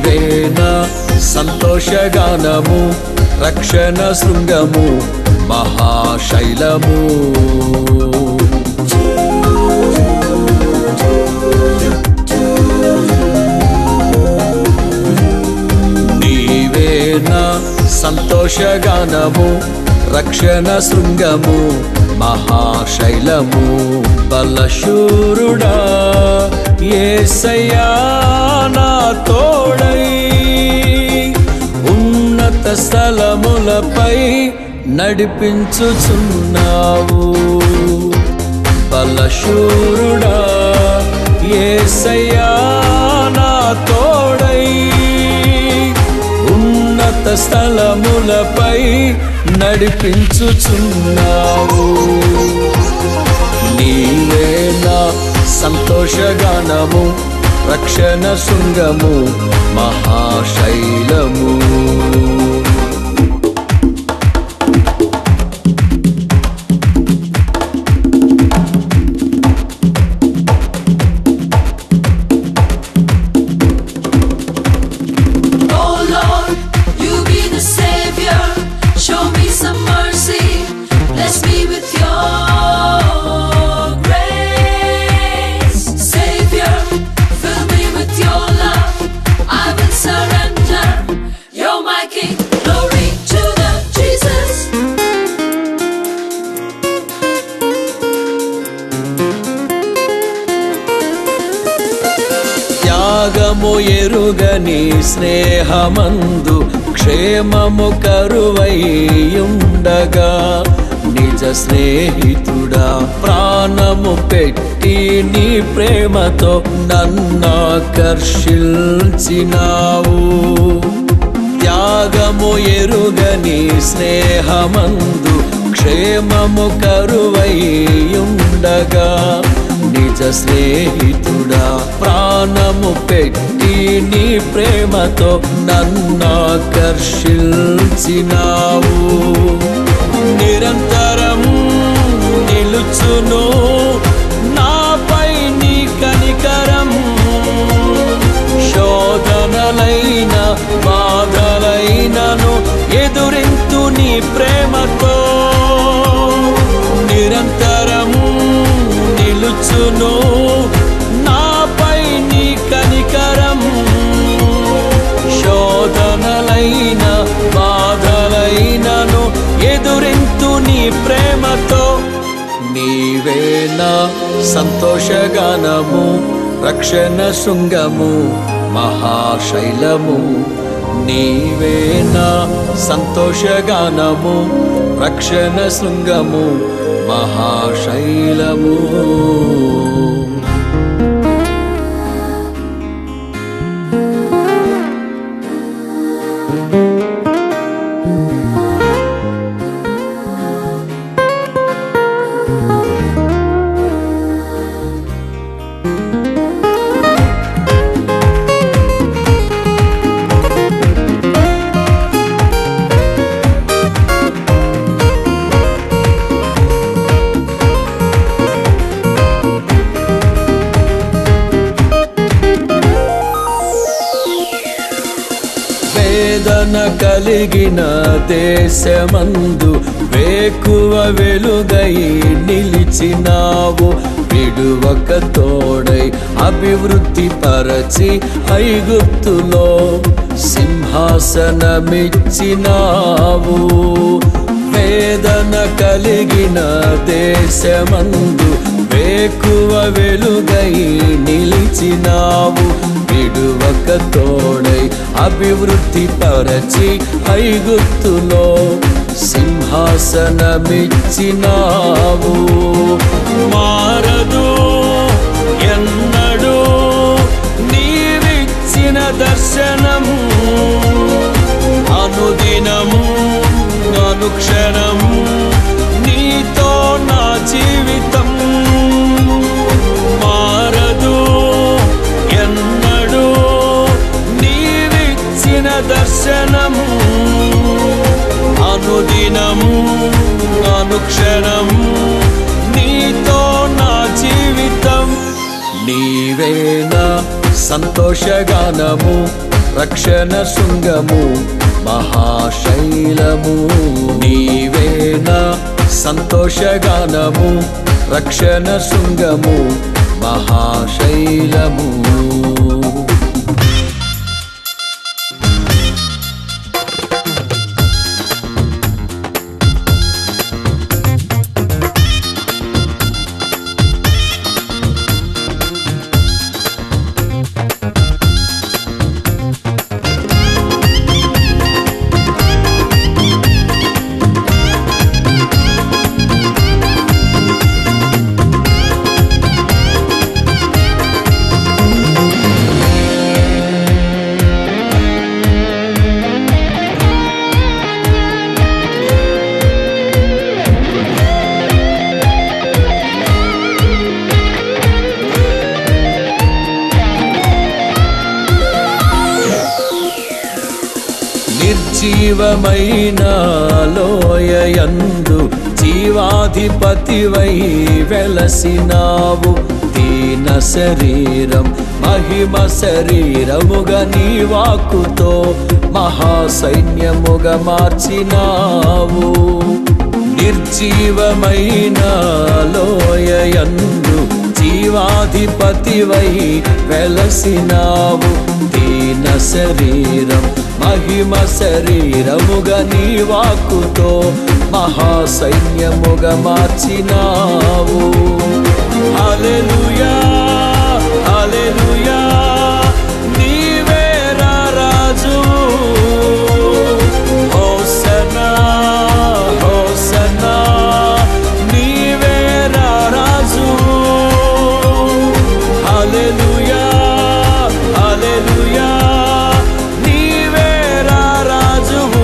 నీవేనా సంతోషగానము రక్షణ శృంగము మహాశైలము నీవేనా సంతోషగానము రక్షణ శృంగము మహాశైలము బలశూరుడా ఏసయ్యా నా తోడై ఉన్నత స్థలములపై నడిపించుచున్నావు బలశూరుడా ఏసయ్యా నా తోడై ఉన్నత స్థలములపై నడిపించుచున్నావు నీవే నా సంతోషగానము రక్షణ శృంగము మహాశైలము Oh Lord, you be the Savior. Show me some mercy. Bless me with your grace. Savior, fill me with your love. I will surrender. You're my King. Glory to the Jesus. త్యాగము ఎరుగని స్నేహమందు క్షేమము కరువైయుండగా నిజ స్నేహితుడా ప్రాణము పెట్టి నీ ప్రేమతో నన్నాకర్షిల్చినావు త్యాగము ఎరుగని స్నేహమందు క్షేమము కరువైయుండగా నిజ స్నేహితుడా ప్రాణము పెట్టి నీ ప్రేమతో నన్నాకర్షిల్చినావు నిరంతరం నిలుచును నాపై నీ కనికరం శోధనలైన బాధలైనను ఎదురింతు నీ ప్రేమతో నిరంతరం నిలుచును నాపై నీ కనికరం శోధనలైన బాధలైనను ఎదురింతు నీ ప్రేమతో నీవేనా సంతోషగానము రక్షణ శృంగము మహాశైలము నీవేనా సంతోషగానము రక్షణ శృంగము మహాశైలము వేదన కలిగిన దేశమందు వేకువ వెలుగై నిలిచినావు విడువక తోడై అభివృద్ధి పరచి ఐగుప్తులో సింహాసనమిచ్చినావు వేదన కలిగిన దేశమందు వేకువ వెలుగై నిలిచినావు విడువక తోడై అభివృద్ధి పరచి ఐగుప్తులో సింహాసనమిచ్చినావు మారదు ఎన్నడూ నీవిచ్చిన దర్శనం అనుదినం అనుక్షణం నీతో నా జీవితం మారదు ఎన్నడూ నీవిచ్చిన దర్శనం అనుదినం అనుక్షణం నీతో నా జీవితం నీవేనా సంతోషగానము రక్షణ శృంగము మహాశైలము నీవేనా సంతోషగానము రక్షణ శృంగము మహాశైలము నిర్జీవమైన లోయయందు జీవాధిపతివై వెలసినావు దీన శరీరం మహిమ శరీరముగా నీ వాక్కుతో మహాసైన్యముగా మార్చినావు నిర్జీవమైన లోయయందు జీవాధిపతివై వెలసినావు దీన శరీరం మహిమ శరీరముగా నీ వాక్కుతో మహాసైన్యముగా మార్చినావు హల్లెలూయా హల్లెలూయా నీవే రా రాజు హోసనా హోసనా నీవే రా రాజు హల్లెలూయా హల్లెలూయా నీవే రా రాజువు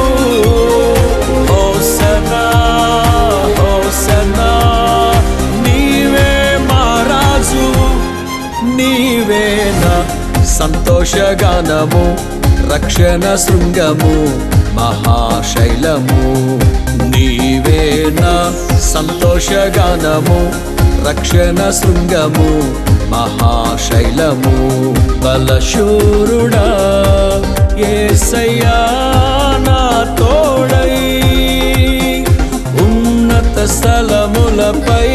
హోసనా హోసనా నీవే మా రాజు నీవే నా సంతోషగానము రక్షణ శృంగము మహాశైలము నీవే నా సంతోషగానము రక్షణ శృంగము మహాశైలము బలశూరుడా ఏసయ్యా నా తోడై ఉన్నత స్థలములపై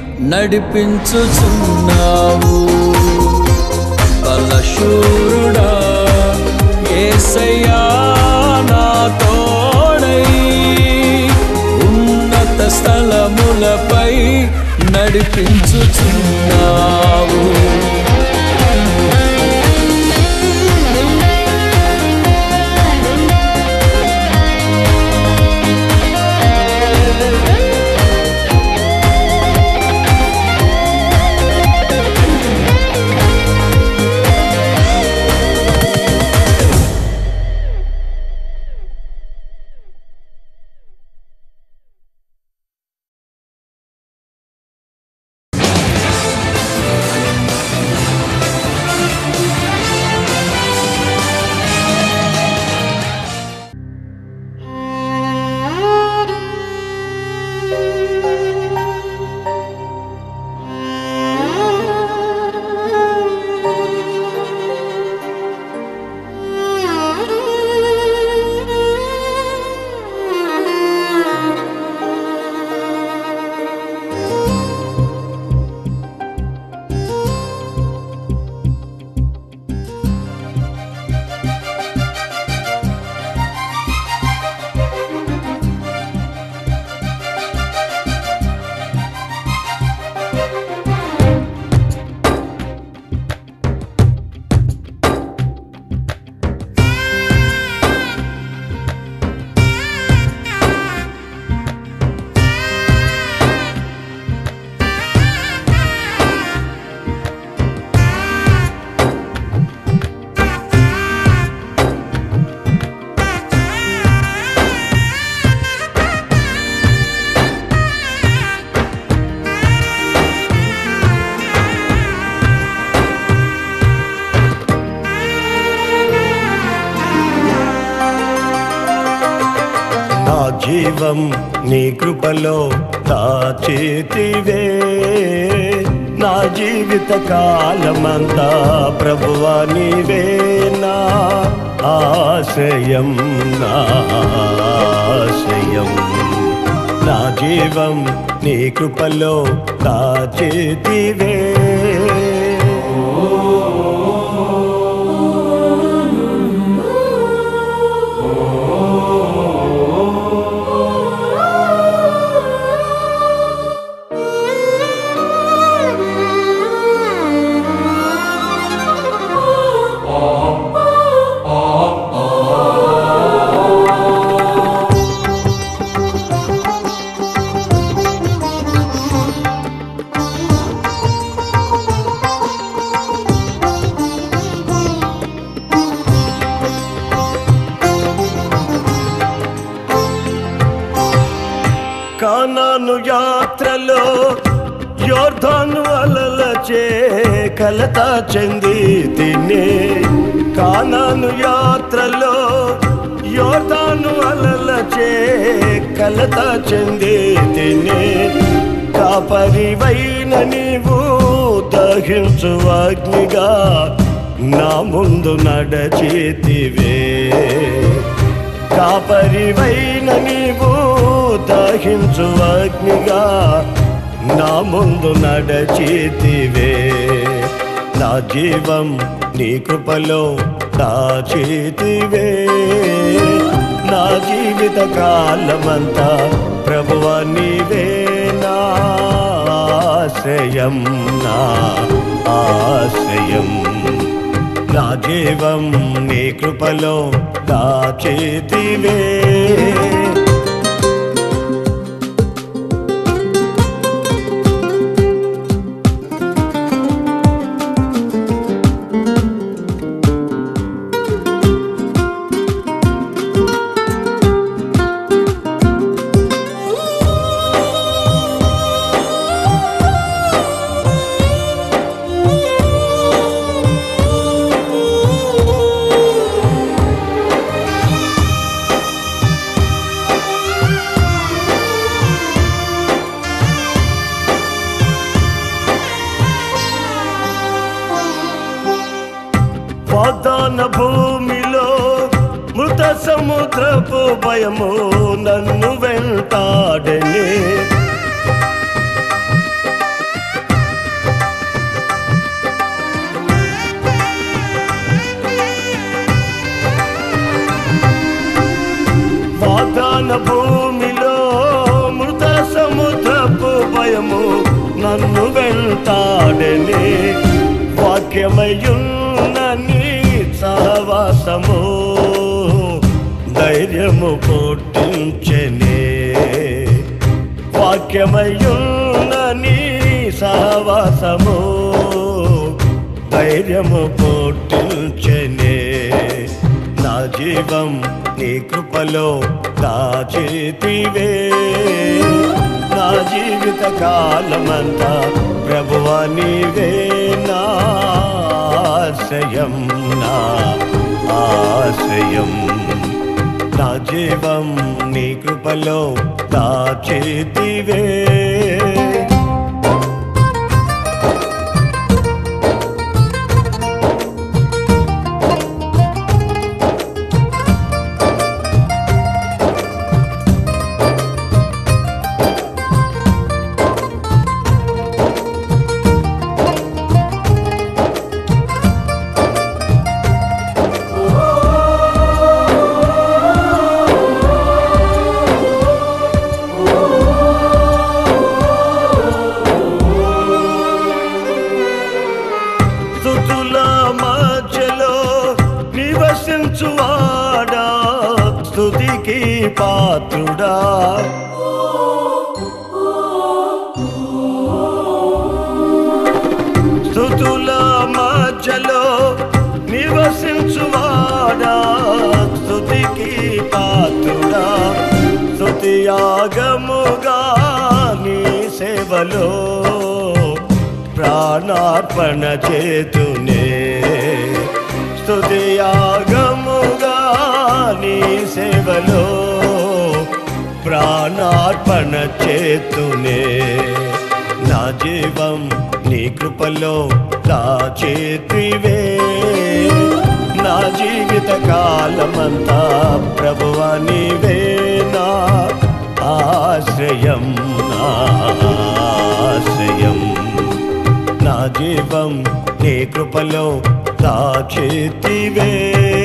నడిపించుచున్నావు బలశూరుడా ఏసయ్యా నా తోడై ఉన్నత స్థలములపై నడిపించుచున్నావు జీవం నీ కృపలో దాచేతివే నా జీవిత కాలమంతా ప్రభువా నీవే నా ఆశయం నా ఆశయం నా జీవం నీ కృపలో దాచేతివే కానాను యాత్రలో యోర్ధాను అలలచే కలత చెంది తినే కానాను యాత్రలో యోర్ధాను అలలచే కలత చెంది తినే కాపరివైన నీవు దహించు అగ్నిగా నా ముందు నడచేతివే కాపరివైన నీవు దహించు అగ్నిగా నా ముందు నడచేతివే నా జీవం నీ కృపలో దాచేతివే నా జీవిత కాలమంతా ప్రభువ నీవే నా ఆశ్రయం నా ఆశ్రయం నా జీవం నీ కృపలో దాచేతివే వాగ్దాన భూమిలో మృత సముద్రపు భయము నన్ను వెంటాడని వాగ్దాన భూమిలో మృత సముద్రపు భయము నన్ను వెంటాడని వాక్యమయున్న నీ సహవాసము ధైర్యము పుట్టించనే వాక్యమయున్న నీ సహవాసము ధైర్యము పుట్టించనే నా జీవం నీ కృపలో దాచేతివే నా జీవిత కాలమంతా ప్రభువ నీవే నా ఆశ్రయం నా ఆశ్రయం నా జీవం నీ కృపలో దాచేతివే స్థుతుల మధ్యలో నివసించువాడా స్థుతికి పాత్రుడా స్థుతుల మధ్యలో నివసించువాడా స్థుతికి పాత్రుడా స్థుతి యాగముగా నీ సేవలో ప్రాణార్పణ చేతునే స్తుతి యాగముగా నీ సేవలో ప్రాణార్పణ చేతునే నా జీవం నీ కృపలో దాచేతివే నా జీవిత కాలమంతా ప్రభువా నీవే నా ఆశ్రయం నా ఆశ్రయం నా జీవం నీ కృపలో దాచేతివే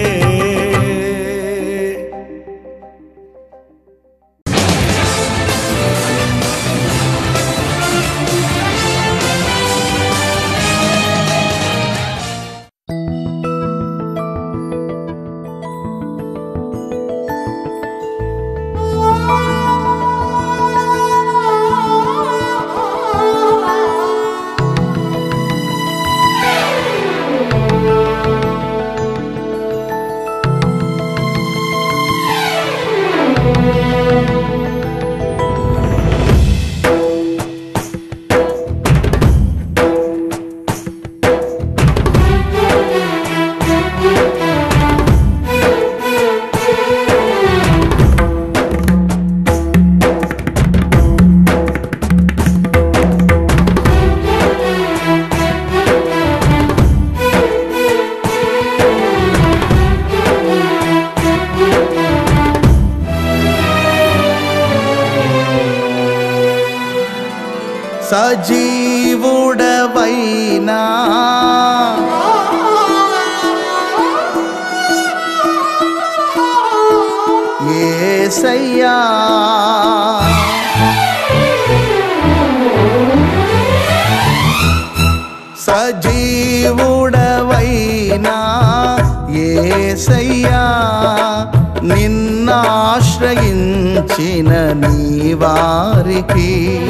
సజీవుడవైనా ఏసయ్యా సజీవుడవైనా ఏసయ్యా నిన్నాశ్రయించిన నీ వారికి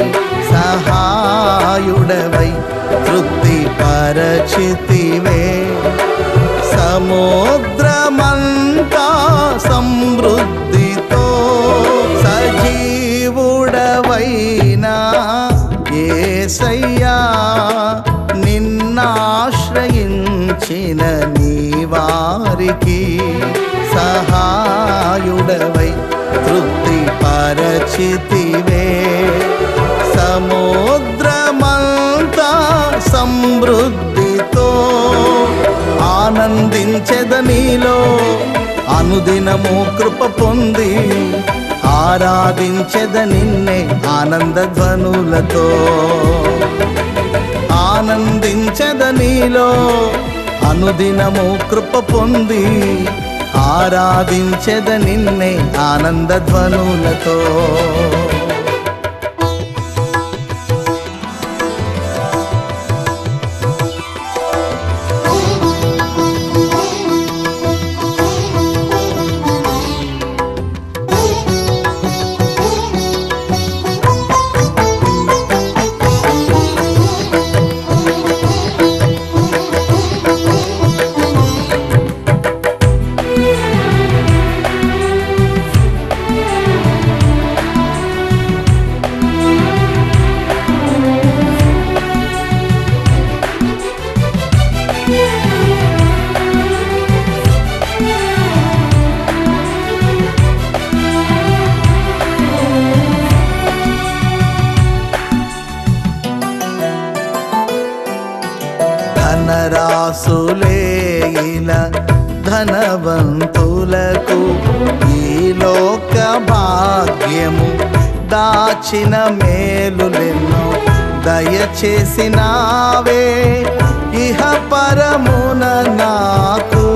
సహాయుడవై తృప్తి పరచితివే సముద్రమంతా సమృద్ధితో సజీవుడవైనా ఏసయ్యా నిన్నాశ్రయించిన నీ వారికి సహాయుడవై తృప్తి పరచితివే సముద్రమంతా సమృద్ధితో ఆనందించెద నీలో అనుదినము కృప పొంది ఆరాధించెద నిన్నే ఆనంద ధ్వనులతో ఆనందించెద నీలో అనుదినము కృప పొంది ఆరాధించెద నిన్నే ఆనంద ధ్వనులతో ధనరాసులే ఇలా ధనవంతులకు ఈ లోక భాగ్యము దాచిన మేలులెన్నో దయచేసినావే ఇహ పరమున నాకు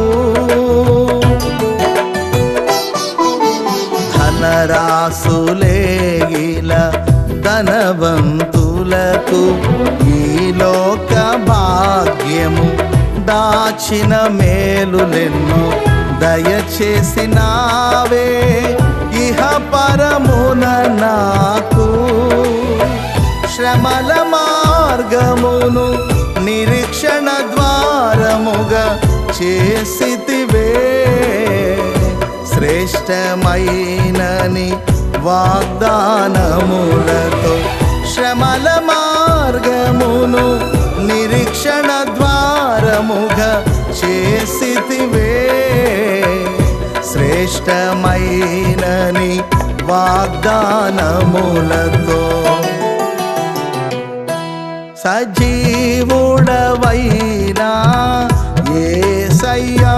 ధనరాసులేగిల ధనవంతులకు ఈ లోక భాగ్యము దాచిన మేలులెన్నో దయచేసినావే ఇహ పరమున నాకు శ్రమల మార్గమును నిరీక్షణ ద్వారముగా చేసితివే శ్రేష్టమైనని వాగ్దానములతో శ్రమల మార్గమును నిరీక్షణ ద్వారముగా చేసితివే శ్రేష్టమైనని వాగ్దానములతో సజీవుడవైనా ఏసయ్యా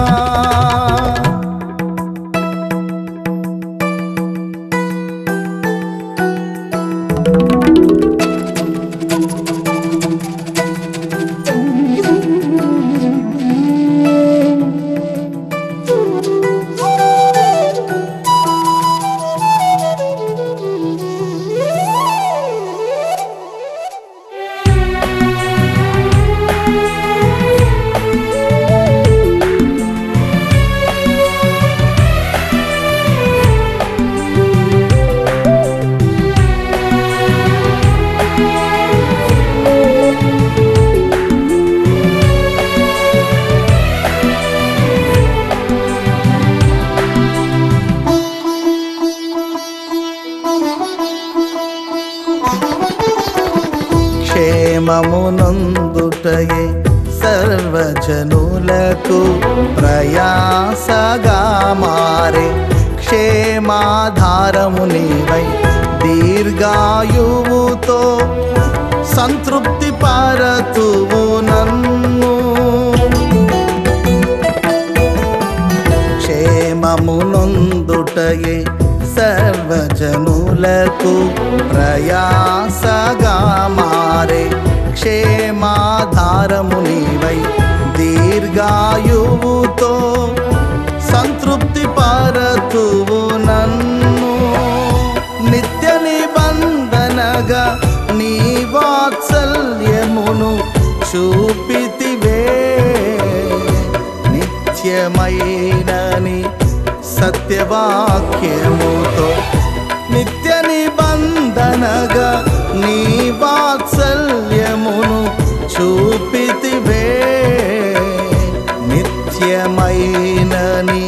క్షేమమునందుటయే సర్వజనులకు ప్రయాసగా మారే క్షేమాధారము నీవై దీర్ఘాయువుతో సంతృప్తి పరతువు నన్ను క్షేమమునందుటయే సర్వజనులకు ప్రయాసగా మారే క్షేమాధారము నీవై దీర్ఘాయువుతో సంతృప్తి పరతువు నన్ను నిత్య నిబంధనగా నీ వాత్సల్యమును చూపితివే నిత్యమైనని సత్యవాక్యముతో నిత్య నిబంధనగా నీ వాత్సల్యమును చూపితివే నిత్యమైనని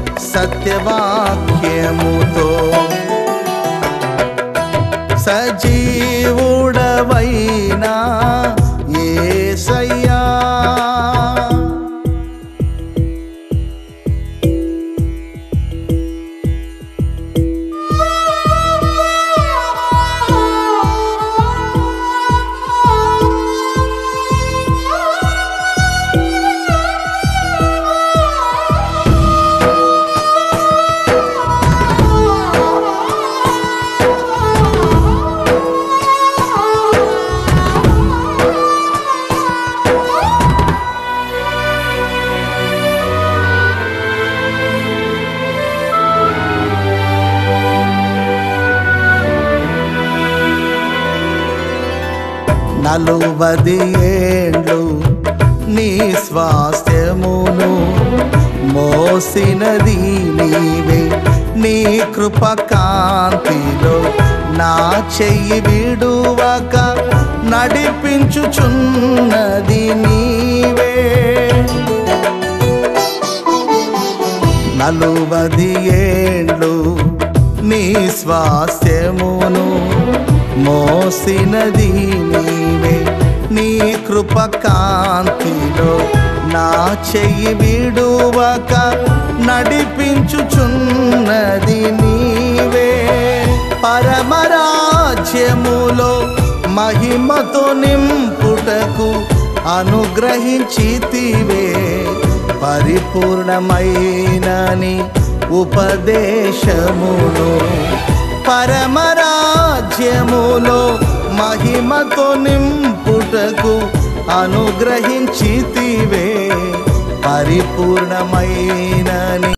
సత్యవాక్యముతో సజీవుడవైనా ఏసయ్యా నలువది ఏండ్లు నీ స్వాస్థ్యమును మోసినది నీవే నీ కృప కాంతిలో నా చెయ్యి విడువక నడిపించుచున్నది నీవే నలువది ఏండ్లు నీ స్వాస్థ్యమును మోసినది నీవే నీ కృప కాంతిలో నా చెయ్యి విడువక నడిపించుచున్నది నీవే పరమరాజ్యములో మహిమతో నింపుటకు అనుగ్రహించితివే పరిపూర్ణమైనని ఉపదేశమును పరమరాజ్యములో మహిమతో నింపుటకు అనుగ్రహించితివే పరిపూర్ణమైన